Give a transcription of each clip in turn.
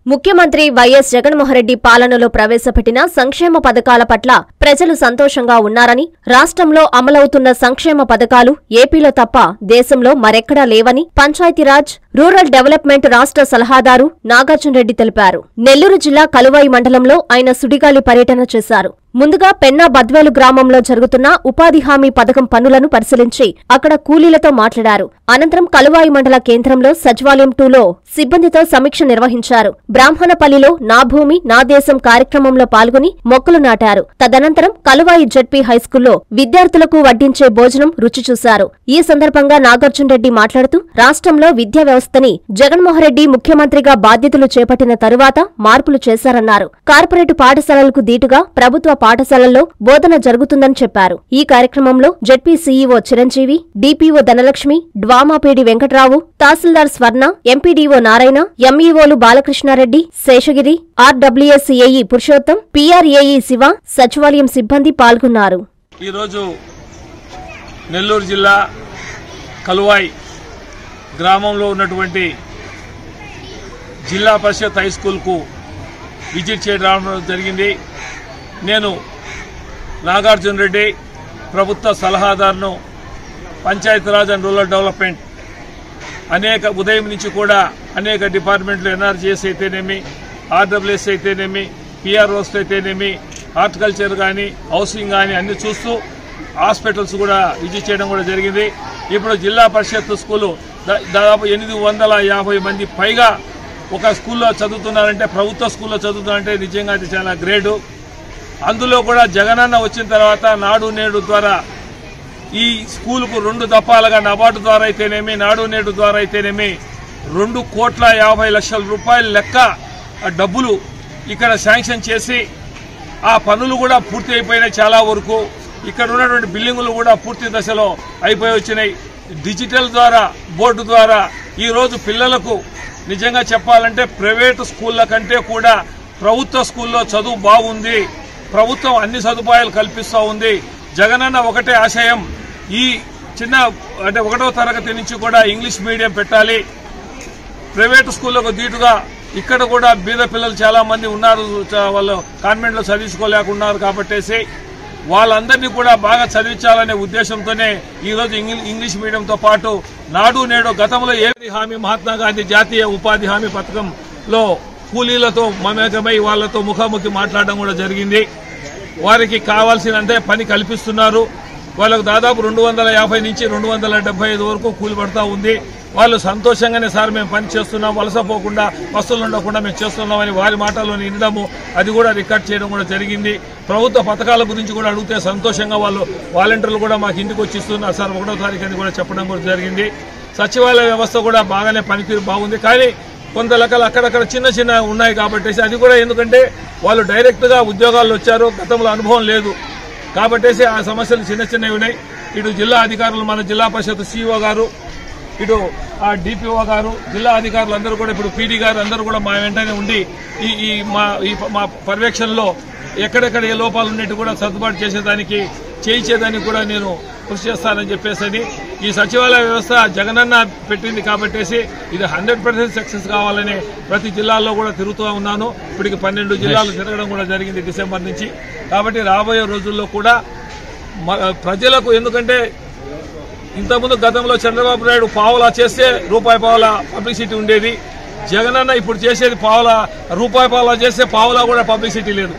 ముఖ్యమంత్రి వైఎస్ జగన్మోహన్రెడ్డి పాలనలో ప్రవేశపెట్టిన సంక్షేమ పథకాల పట్ల ప్రజలు సంతోషంగా ఉన్నారని రాష్ట్రంలో అమలవుతున్న సంక్షేమ పథకాలు ఏపీలో తప్ప దేశంలో మరెక్కడా లేవని పంచాయతీరాజ్ రూరల్ డెవలప్మెంట్ రాష్ట్ర సలహాదారు నాగార్జునరెడ్డి తెలిపారు నెల్లూరు జిల్లా కలువాయి మండలంలో ఆయన సుడిగాలి పర్యటన చేశారు ముందుగా పెన్నా బద్వేలు గ్రామంలో జరుగుతున్న ఉపాధి హామీ పథకం పనులను పరిశీలించి అక్కడ కూలీలతో మాట్లాడారు అనంతరం కలువాయి మండల కేంద్రంలో సచివాలయం టూలో సిబ్బందితో సమీక్ష నిర్వహించారు బ్రాహ్మణపల్లిలో నా భూమి నా దేశం కార్యక్రమంలో పాల్గొని మొక్కలు నాటారు తదనంతరం కలువాయి జడ్పీ హైస్కూల్లో విద్యార్థులకు వడ్డించే భోజనం రుచి చూశారు ఈ సందర్భంగా నాగార్జున రెడ్డి మాట్లాడుతూ రాష్ట్రంలో విద్యా వ్యవస్థని జగన్మోహన్ రెడ్డి ముఖ్యమంత్రిగా బాధ్యతలు చేపట్టిన తరువాత మార్పులు చేశారన్నారు కార్పొరేటు పాఠశాలలకు దీటుగా ప్రభుత్వ పాఠశాలల్లో బోధన జరుగుతుందని చెప్పారు ఈ కార్యక్రమంలో ZP CEO Chiranjeevi DPO Dhanalakshmi డ్వామాపేడి వెంకట్రావు తహసీల్దార్ స్వర్ణ ఎంపీడీఓ నారాయణ ఎంఈఓలు Balakrishna Reddy Seshagiri RWS AE Purushottam PR AE Shiva సచివాలయం సిబ్బంది పాల్గొన్నారు ఈరోజు నెల్లూరు జిల్లా కలువాయి గ్రామంలో ఉన్నటువంటి జిల్లా పరిషత్ హై స్కూల్కు విజిట్ చేయడం రావడం జరిగింది నేను నాగార్జున రెడ్డి ప్రభుత్వ సలహాదారును పంచాయతీరాజ్ అండ్ రూరల్ డెవలప్మెంట్ అనేక ఉదయం నుంచి కూడా అనేక డిపార్ట్మెంట్లు ఎన్ఆర్జీఎస్ అయితేనేమి ఆర్డబ్ల్యూఎస్ అయితేనేమి పిఆర్ఓస్ అయితేనేమి హార్టికల్చర్ కానీ హౌసింగ్ కానీ అన్ని చూస్తూ హాస్పిటల్స్ కూడా విజిట్ చేయడం కూడా జరిగింది ఇప్పుడు జిల్లా పరిషత్ స్కూలు దా- దాదాపు ఎనిమిది వందల యాభై మంది పైగా ఒక స్కూల్లో చదువుతున్నారంటే ప్రభుత్వ స్కూల్లో చదువుతున్నారంటే నిజంగా అది చాలా గ్రేటు అందులో కూడా జగనన్న వచ్చిన తర్వాత నాడు నేడు ద్వారా ఈ స్కూలుకు రెండు దఫాలుగా నబార్డు ద్వారా అయితేనేమి నాడు నేడు ద్వారా అయితేనేమి రెండు కోట్ల యాభై లక్షల రూపాయల లెక్క ఆ డబ్బులు ఇక్కడ శాంక్షన్ చేసి ఆ పనులు కూడా పూర్తి అయిపోయినాయి చాలా వరకు ఇక్కడ ఉన్నటువంటి బిల్డింగులు కూడా పూర్తి దశలో అయిపోయి వచ్చినాయి డిజిటల్ ద్వారా బోర్డు ద్వారా ఈ రోజు పిల్లలకు నిజంగా చెప్పాలంటే ప్రైవేటు స్కూళ్ళ కంటే కూడా ప్రభుత్వ స్కూల్లో చదువు బాగుంది ప్రభుత్వం అన్ని సదుపాయాలు కల్పిస్తూ ఉంది జగనన్న ఒకటే ఆశయం ఈ చిన్న అంటే ఒకటో తరగతి నుంచి కూడా ఇంగ్లీష్ మీడియం పెట్టాలి ప్రైవేట్ స్కూళ్ళకు దీటుగా ఇక్కడ కూడా బీద పిల్లలు చాలా మంది ఉన్నారు చ- వాళ్ళు కాన్వెంట్లో చదివించుకోలేకున్నారు కాబట్టేసి వాళ్ళందరినీ కూడా బాగా చదివించాలనే ఉద్దేశంతోనే ఈరోజు ఇంగ్లీ- ఇంగ్లీష్ మీడియంతో పాటు నాడు నేడు గతంలో ఏ హామీ మహాత్మా గాంధీ జాతీయ ఉపాధి హామీ పథకంలో కూలీలతో మమేకమై వాళ్ళతో ముఖాముఖి మాట్లాడడం కూడా జరిగింది వారికి కావాల్సినంతే పని కల్పిస్తున్నారు వాళ్ళకు దాదాపు రెండు వందల యాభై నుంచి రెండు వందల డెబ్బై ఐదు వరకు కూలి పడతా ఉంది వాళ్ళు సంతోషంగానే సార్ మేము పని చేస్తున్నాం వలస పోకుండా వస్తువులు ఉండకుండా మేము చేస్తున్నామని వారి మాటల్లో వినడము అది కూడా రికార్డ్ చేయడం కూడా జరిగింది ప్రభుత్వ పథకాల గురించి కూడా అడిగితే సంతోషంగా వాళ్ళు వాలంటీర్లు కూడా మాకు ఇంటికి వచ్చి ఇస్తున్నారు సార్ ఒకటో తారీఖు అని కూడా చెప్పడం కూడా జరిగింది సచివాలయ వ్యవస్థ కూడా బాగానే పనితీరు బాగుంది కానీ కొంత లెక్కలు అక్కడక్కడ చిన్న చిన్న ఉన్నాయి కాబట్టి అది కూడా ఎందుకంటే వాళ్ళు డైరెక్ట్ గా ఉద్యోగాల్లో వచ్చారు గతంలో అనుభవం లేదు కాబట్టేసి ఆ సమస్యలు చిన్న చిన్నవి ఉన్నాయి ఇటు జిల్లా అధికారులు మన జిల్లా పరిషత్ సిఇఓ గారు ఇటు ఆ డిపిఓ గారు జిల్లా అధికారులు అందరూ కూడా ఇప్పుడు పీడీ గారు అందరూ కూడా మా వెంటనే ఉండి ఈ ఈ మా ఈ మా పర్యవేక్షణలో ఎక్కడెక్కడ ఏ లోపాలు ఉన్నట్టు కూడా సర్దుబాటు చేసేదానికి చేయించేదానికి కూడా నేను కృషి చేస్తానని చెప్పేసి ఈ సచివాలయ వ్యవస్థ జగనన్న పెట్టింది కాబట్టేసి ఇది హండ్రెడ్ పర్సెంట్ సక్సెస్ కావాలని ప్రతి జిల్లాల్లో కూడా తిరుగుతూ ఉన్నాను ఇప్పటికి పన్నెండు జిల్లాలు తిరగడం కూడా జరిగింది డిసెంబర్ నుంచి కాబట్టి రాబోయే రోజుల్లో కూడా మ- ప్రజలకు ఎందుకంటే ఇంతకుముందు గతంలో చంద్రబాబు నాయుడు పావలా చేస్తే రూపాయి పావలా పబ్లిసిటీ ఉండేది జగనన్న ఇప్పుడు చేసేది పావలా రూపాయి పావలా చేస్తే పావలా కూడా పబ్లిసిటీ లేదు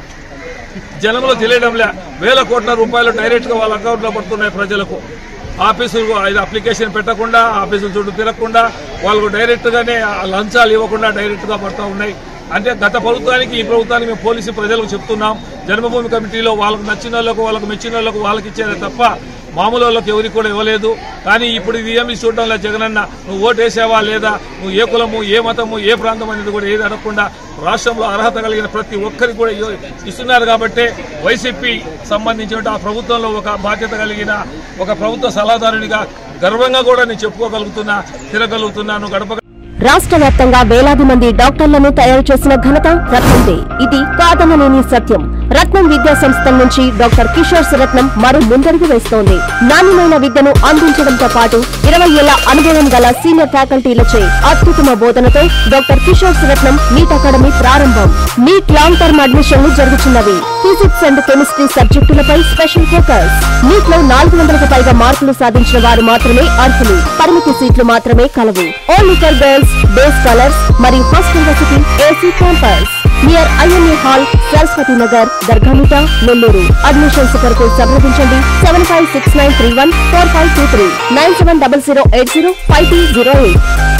జనంలో తెలియడం లే వేల కోట్ల రూపాయలు డైరెక్ట్ గా వాళ్ళ అకౌంట్ లో పడుతున్నాయి ప్రజలకు ఆఫీసులు ఇది అప్లికేషన్ పెట్టకుండా ఆఫీసుల చుట్టూ తిరగకుండా వాళ్ళకు డైరెక్ట్ గానే ఆ లంచాలు ఇవ్వకుండా డైరెక్ట్ గా పడుతూ ఉన్నాయి అంటే గత ప్రభుత్వానికి ఈ ప్రభుత్వానికి మేము పోలీసు ప్రజలకు చెప్తున్నాం జన్మభూమి కమిటీలో వాళ్ళకు నచ్చిన వాళ్ళకు వాళ్ళకు మెచ్చిన వాళ్ళకు వాళ్ళకి ఇచ్చేదే తప్ప మామూలు వాళ్ళకి ఎవరికి కూడా ఇవ్వలేదు కానీ ఇప్పుడు ఇది ఏమి చూడడం లేదు జగనన్న నువ్వు ఓటేసావా లేదా నువ్వు ఏ కులము ఏ మతము ఏ ప్రాంతం అనేది కూడా ఏది అడగకుండా రాష్ట్రంలో అర్హత కలిగిన ప్రతి ఒక్కరికి కూడా ఇవ్వ- ఇస్తున్నారు కాబట్టి వైసీపీ సంబంధించిన ఆ ప్రభుత్వంలో ఒక బాధ్యత కలిగిన ఒక ప్రభుత్వ సలహాదారునిగా గర్వంగా కూడా నేను చెప్పుకోగలుగుతున్నా తిరగలుగుతున్నాను గడప రాష్ట్ర వ్యాప్తంగా వేలాది మంది డాక్టర్లను తయారు చేసిన ఘనత రత్నందే ఇది కాదనలేని సత్యం రత్నం విద్యా సంస్థల నుంచి డాక్టర్ కిషోర్ రత్నం మరో ముందడుగు వేస్తోంది నాణ్యమైన విద్యను అందించడంతో పాటు ఇరవై ఏళ్ల అనుభవం గల సీనియర్ ఫ్యాకల్టీలచే అత్యుత్తమ బోధనతో doctor Kishore Ratnam NEET academy ప్రారంభం నీట్ లాంగ్ టర్మ్ అడ్మిషన్లు జరుగుతున్నవి ఫిజిక్స్ అండ్ కెమిస్ట్రీ సబ్జెక్టులపై స్పెషల్ ఫోకస్ నీట్ లో నాలుగు వందలకు పైగా మార్కులు సాధించిన వారు మాత్రమే అర్హులు పరిమితి సీట్లు మాత్రమే కలవు only for girls day scholars మరియు హాస్టల్ వసతి AC campus near IMA hall Saraswati Nagar Dargamitta Nellore admissions కొరకు సంప్రదించండి seven five six nine three one four five two three nine seven double zero eight zero five two zero eight